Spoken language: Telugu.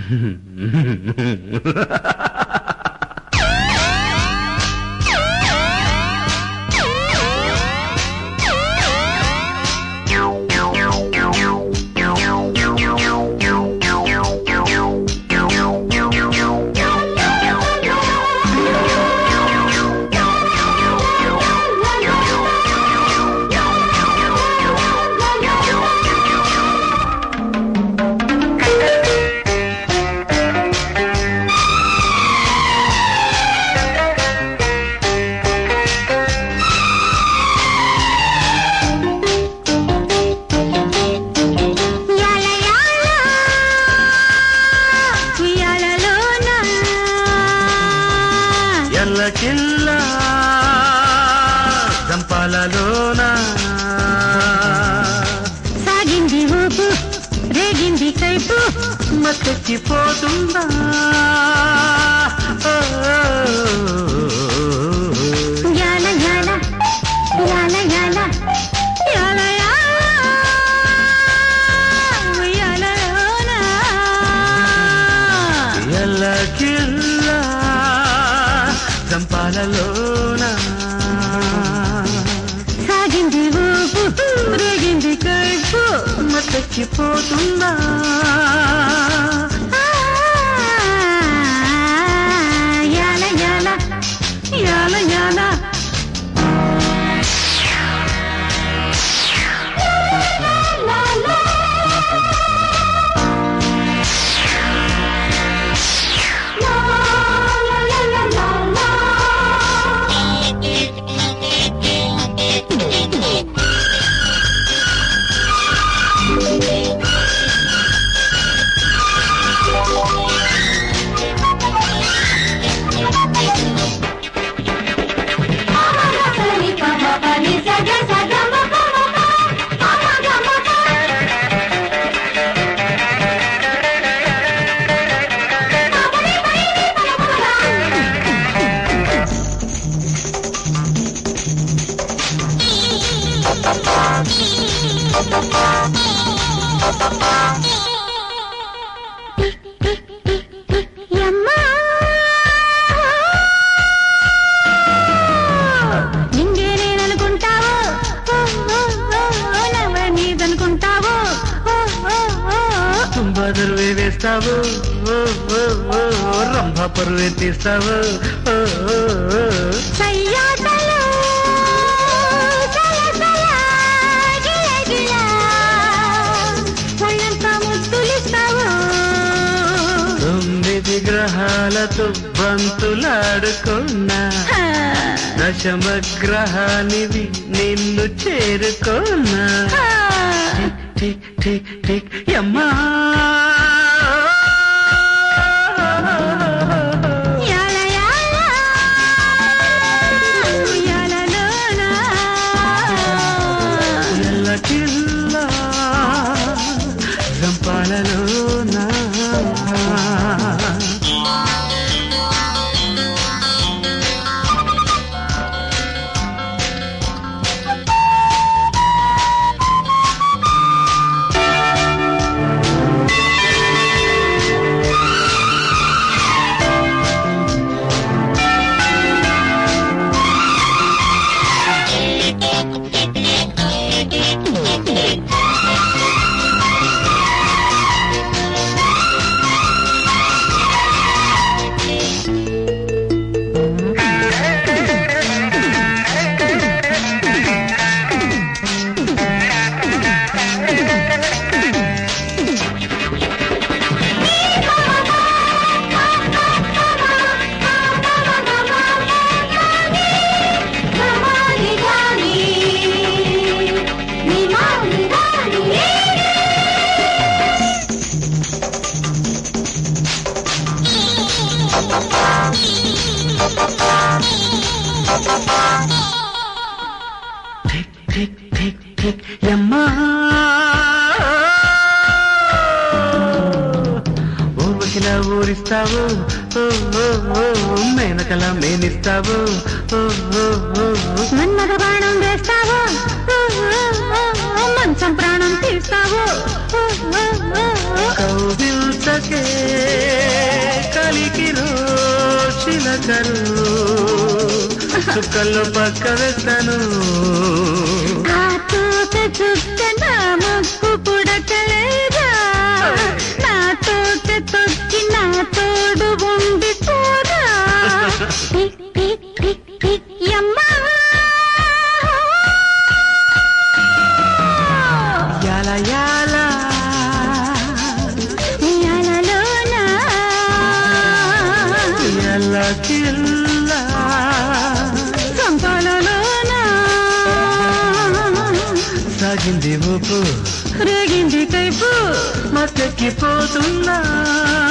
యాల యాల ఉయ్యాలలోన ఎల్లకిల్ల జంపాలలోన సాగింది ఊపు రేగింది కైపు మత్తెక్కిపోతుందా ఓ, యాల యాల యాల యాల యాల యాల ఉయ్యాలలోన ఎల్లకిల్ల జంపాలలోన సాగింది ఊపు రేగింది కైపు మత్తెక్కిపోతుందా యాల యాల యాల యాల యమ్మా నింగే నేననుకుంటావు ఓ, ఓ, ఓ, ఓ, నవ్వ నీదనుకుంటావు ఓ, ఓ, ఓ, ఓ. తుంబాదరువే వేస్తావు ఓ, ఓ, ఓ, రంభ పరువే తీస్తావు ఓ, ఓ, ఓ. సయ్యాటలు సలసల గిలగిల ఒళ్ళంతా ముద్దులిస్తావు తొమ్మిది గ్రహాలతో బంతులాడుకున్నా హా. దశమ గ్రహానివి నిన్ను చేరుకున్నా హా. టిక్ టిక్ టిక్ యమ్మా యాల యాల ఉయ్యాలలోన. ఎల్లకిల్లా జంపాలలోనా టిక్ టిక్ టిక్ టిక్ యమ్మా ఊర్వశిలా ఊరిస్తావు ఓ, ఓ, ఓ, మేనకలా మేనిస్తావు ఓ, ఓ, ఓ, మన్మథ బాణం వేస్తావు ఓ, ఓ, ఓ, ఓ, మంచం ప్రాణం తీస్తావు ఓ, ఓ, ఓ, ఓ. కౌగిల్చకే చక్కరు చుక్కల్లో పక్క వేస్తాను ఆ తోక చుక్క నా ముక్కు పుడకలేదా నా తోక తొక్కి నా తోడు ఉండి పోదా టిక్ టిక్ టిక్ టిక్ యమ్మా యాల యాల ఉయ్యాలలోనా ఎల్ల కిల్ల సంపాలలోనా సాగింది ఊపు రేగింది కైపు మత్తెక్కిపోతున్నా